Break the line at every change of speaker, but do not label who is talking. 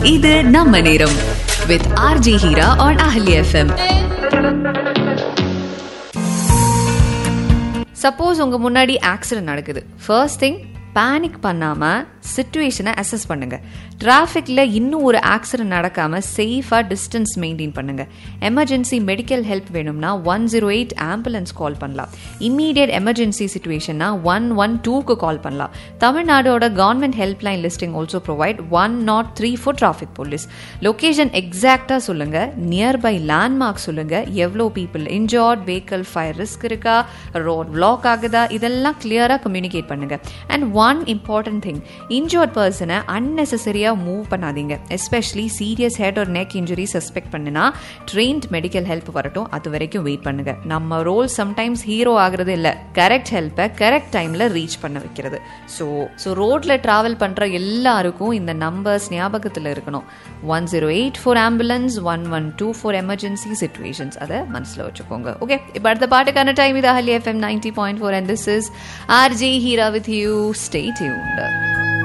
இது நம்ம நேரம் with RJ Heera on Ahali FM
suppose உங்க முன்னாடி ஆக்சிடென்ட் நடக்குது ஃபர்ஸ்ட் திங் பேனிக் பண்ணாம சுச்சுவேஷனை அசஸ் பண்ணுங்க டிராஃபிக்ல இன்னும் ஒரு ஆக்சிடென்ட் நடக்காம சேஃபா டிஸ்டன்ஸ் மெயின்டைன் பண்ணுங்க எமர்ஜென்சி மெடிக்கல் ஹெல்ப் வேணும்னா one zero eight ambulance call பண்ணலாம் இம்மீடியட் எமர்ஜென்சி சுச்சுவேஷன்னா ஒன் ஒன் டூக்கு கால் பண்ணலாம் தமிழ்நாடோட government help line listing also provide one naught three four traffic police location எக்ஸாக்டா சொல்லுங்க நியர்பை லேண்ட்மார்க் சொல்லுங்க எவ்வளோ people injured vehicle fire risk இருக்கா ரோட் பிளாக் ஆகுதா இதெல்லாம் கிளியரா கம்யூனிகேட் பண்ணுங்க and one important thing injured பர்சனை அன்னெசரியாக மூவ் பண்ணாதீங்க எஸ்பெஷலி சீரியஸ் ஹெட் ஒரு நெக் இன்ஜுரி சஸ்பெக்ட் பண்ணுனா ட்ரெயின்ட் மெடிக்கல் ஹெல்ப் வரட்டும் அது வரைக்கும் வெயிட் பண்ணுங்க நம்ம ரோல் சம்டைம்ஸ் ஹீரோ ஆகுறது இல்லை கரெக்ட் ஹெல்ப்பை கரெக்ட் டைமில் ரீச் பண்ண வைக்கிறது ஸோ ஸோ ரோட்டில் ட்ராவல் பண்ணுற எல்லாருக்கும் இந்த நம்பர்ஸ் ஞாபகத்தில் இருக்கணும் one zero eight four ambulance one one two four emergency situations அதை மனசில் வச்சுக்கோங்க ஓகே இப்போ அடுத்த பாட்டுக்கான டைம் இது Ahali FM ninety point four and this is RJ Heera with you stay tuned